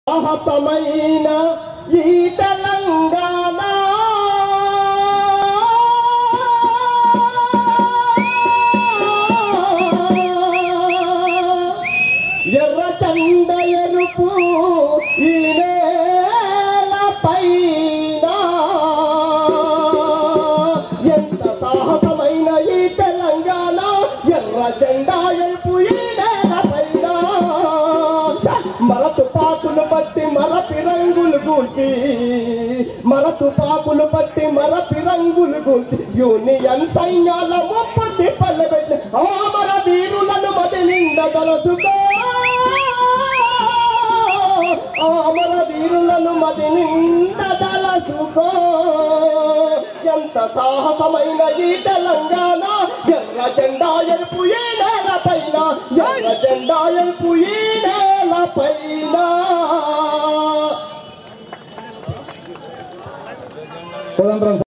సాహసమైన ఈ తెలంగాణ ఎర్ర చండ ఎరుపు ఈ నేల పైన ఎంత సాహసమైన ఈ తెలంగాణ ఎర్ర జెండా ఎరుపు ఈ నేల పైన మన తుపాకులు పట్టి మన పిరంగులు గూల్చి మన తుపాకులు పట్టి మన పిరంగులు గూల్చి యూనియన్ సైన్యాల ముప్పు తిప్పలు పెట్టి ఆమర వీరులను మది నిండా తలసుకో ఆమర వీరులను మది నిండా తలసుకో ఎంత సాహసమైన ఈ తెలంగాణ ఎర్ర జెండా ఎరుపు ఈ నేల పైన ఎర్ర జెండా ఎరుపు ఈ నేల పైన స్వతంత్రం